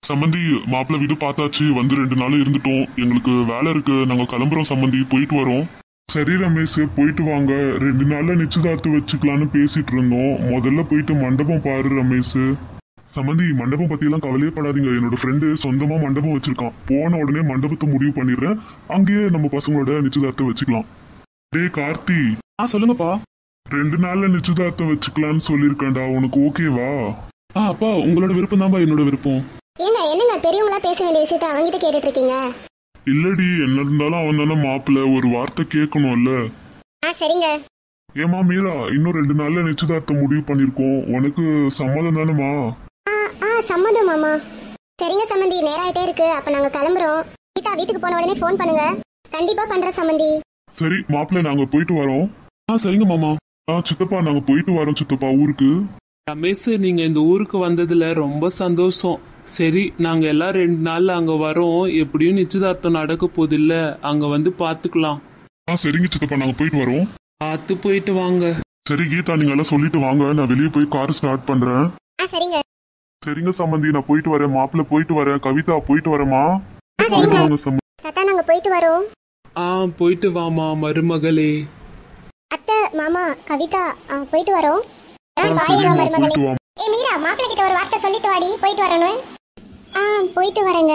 சம்மந்தி மாப்பிள்ளை வீடு பார்த்தாச்சு வந்து ரெண்டு நாள் இருந்துட்டோம் எங்களுக்கு வேலை இருக்கு நாங்க கிளம்புறோம் சம்மந்தி போயிட்டு வரோம் சரி ரமேஷ் போயிட்டு வாங்க ரெண்டு நாள்ல நிச்சயதார்த்தம் வச்சுக்கலாம்னு பேசிட்டு இருந்தோம் முதல்ல போயிட்டு மண்டபம் பாரு ரமேஷ் சம்மந்தி மண்டபம் பத்தி எல்லாம் கவலையே படாதீங்க என்னோட ஃப்ரெண்டு சொந்தமா மண்டபம் வச்சிருக்கான் போன உடனே மண்டபத்தை முடிவு பண்ணிடுறேன் அங்கேயே நம்ம பசங்களோட நிச்சயதார்த்தம் வச்சுக்கலாம் டேய் கார்த்தி ஆ சொல்லுங்கப்பா ரெண்டு நாள்ல நிச்சயதார்த்தம் வச்சுக்கலாம்னு சொல்லியிருக்கேன்டா உனக்கு ஓகேவா ஆ அப்பா உங்களோட விருப்பம் தான்ப்பா என்னோட விருப்பம் ஏங்க என்னங்க பெரியவங்களா பேச வேண்டிய விஷயத்த அவங்கிட்ட கேட்டுட்டு இருக்கீங்க இல்லடி என்ன இருந்தாலும் அவன் தானே மாப்பிள்ள ஒரு வார்த்தை கேட்கணும்ல ஆ சரிங்க ஏமா மீரா இன்னும் ரெண்டு நாள்ல நிச்சயதார்த்தம் முடிவு பண்ணிருக்கோம் உனக்கு சம்மதம் தானேமா ஆ ஆ சம்மதம் மாமா சரிங்க சம்மந்தி நேரம் ஆயிட்டே இருக்கு அப்ப நாங்க கிளம்புறோம் கீதா வீட்டுக்கு போன உடனே ஃபோன் பண்ணுங்க கண்டிப்பா பண்றேன் சம்மந்தி சரி மாப்பிள்ள நாங்க போயிட்டு வரோம் ஆ சரிங்க மாமா ஆ சித்தப்பா நாங்க போயிட்டு வரோம் சித்தப்பா ஊருக்கு ரமேஷ் நீங்க இந்த ஊருக்கு வந்ததுல ரொம்ப சந்தோஷம் சரி நாங்க எல்லாம் ரெண்டு நாள்ல அங்க வரோம் எப்படியும் நிச்சயதார்த்தம் நடக்க போதில்ல அங்க வந்து பாத்துக்கலாம் ஆ சரிங்க சித்தப்பா நாங்க போயிட்டு வரோம் பார்த்து போயிட்டு வாங்க சரி கீதா நீங்க எல்லாம் சொல்லிட்டு வாங்க நான் வெளியே போய் கார் ஸ்டார்ட் பண்றேன் ஆ சரிங்க சரிங்க சம்மந்தி நான் போயிட்டு வரேன் மாப்பிள்ள போயிட்டு வரேன் கவிதா போயிட்டு வரேம்மா ஆ போயிட்டு சரிங்க வாங்க சம்மந்தி தாத்தா நாங்க போயிட்டு வரோம் ஆ போயிட்டு வாமா மருமகளே அத்தை மாமா கவிதா ஆ, போயிட்டு வரோம் ஆ, ஆ, bye, சரிம்மா மருமகளே. போயிட்டு வா ஏ மீரா மாப்பிள்ளை கிட்ட ஒரு வார்த்தை சொல்லிட்டு வாடி போயிட்டு வரணும் ஆ போயிட்டு வரேங்க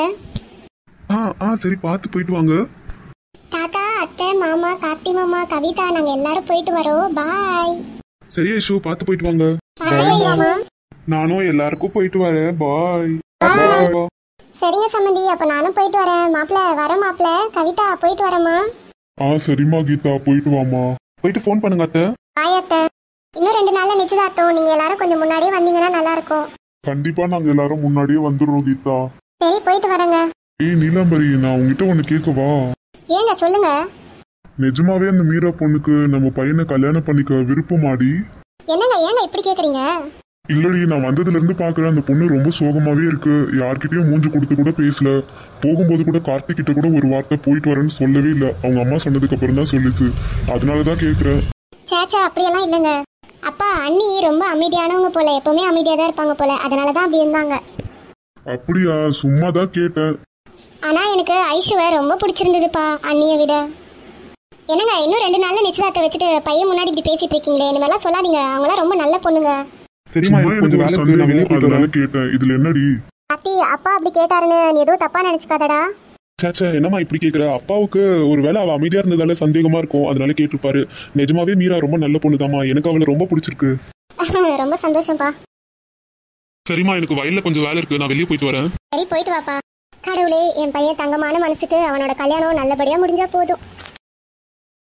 ஆ ஆ சரி பார்த்து போயிட்டு வாங்க தாத்தா அத்தை மாமா கார்த்தி மாமா கவிதா நாங்க எல்லாரும் போயிட்டு வரோம் பாய் சரி ஐஷு பார்த்து போயிட்டு வாங்க பாய் மாமா நானும் எல்லாருக்கும் போயிட்டு வரேன் பாய் சரிங்க சம்மந்தி அப்ப நானும் போயிட்டு வரேன் மாப்பிள்ள வரேன் மாப்பிள்ள கவிதா போயிட்டு வரேம்மா ஆ சரிம்மா கீதா போயிட்டு வாமா போயிட்டு ஃபோன் பண்ணுங்க அத்தை பாய் அத்தை இன்னும் ரெண்டு நாள்ல நிச்சயதார்த்தம் நீங்க எல்லாரும் கொஞ்சம் முன்னாடியே வந்தீங்கன்னா நல்லா இருக்கும் கண்டிப்பா நாங்க எல்லாரும் முன்னாடியே வந்துடுறோம் கீதா சரி போயிட்டு வரேங்க ஏய் நீலாம்பரி நான் உங்ககிட்ட ஒண்ணு கேட்கவா ஏங்க சொல்லுங்க நிஜமாவே அந்த மீரா பொண்ணுக்கு நம்ம பையனை கல்யாணம் பண்ணிக்க விருப்பமாடி என்னங்க ஏங்க இப்படி கேக்குறீங்க இல்லடி நான் வந்ததுல இருந்து பாக்குறேன் அந்த பொண்ணு ரொம்ப சோகமாவே இருக்கு யார்கிட்டயும் மூஞ்சி கொடுத்து கூட பேசல போகும்போது கூட கார்த்திக் கிட்ட கூட ஒரு வார்த்தை போயிட்டு வரேன்னு சொல்லவே இல்லை அவங்க அம்மா சொன்னதுக்கு அப்புறம் தான் சொல்லுச்சு அதனாலதான் கேக்குறேன் சேச்சா அப்படியெல்லாம் இல்லைங்க அப்பா அண்ணி ரொம்ப அமைதியானவங்க போல எப்பவுமே அமைதியா தான் இருப்பாங்க போல அதனால தான் அப்படி இருந்தாங்க அப்படியா சும்மா தான் கேட்டேன் ஆனா எனக்கு ஐஷுவை ரொம்ப பிடிச்சிருந்ததுப்பா அண்ணியை விட என்னங்க இன்னும் ரெண்டு நாள்ல நிச்சயதார்த்தம் வச்சுட்டு பையன் முன்னாடி இப்படி பேசிட்டு இருக்கீங்களே இந்த மாதிரிலாம் சொல்லாதீங்க அவங்களாம் ரொம்ப நல்ல பொண்ணுங்க சரிம்மா சும்மா எனக்கு எனக்கு கொஞ்சம் ஒரு வேலை இருக்கு நான் வெளியே சந்தேகம் போயிட்டு அதனால வரேன் கேட்டேன் இதுல என்னடி அத்தி அப்பா அப்படி கேட்டாருன்னு நீ எதுவும் தப்பா நினைச்சுக்காதடா சேச்சே என்னம்மா இப்படி கேக்குற அப்பாவுக்கு ஒரு வேளை அவ அமைதியா இருந்ததால சந்தேகமா இருக்கும் அதனால கேட்டிருப்பாரு நிஜமாவே மீரா ரொம்ப நல்ல பொண்ணுதாம்மா எனக்கு அவளை ரொம்ப பிடிச்சிருக்கு ரொம்ப சந்தோஷம்ப்பா சரிம்மா எனக்கு வயல்ல கொஞ்சம் வேலை இருக்கு நான் வெளியே போயிட்டு வரேன் சரி போயிட்டு வாப்பா கடவுளே என் பையன் தங்கமான மனசுக்கு அவனோட கல்யாணம் நல்லபடியா முடிஞ்சா போதும்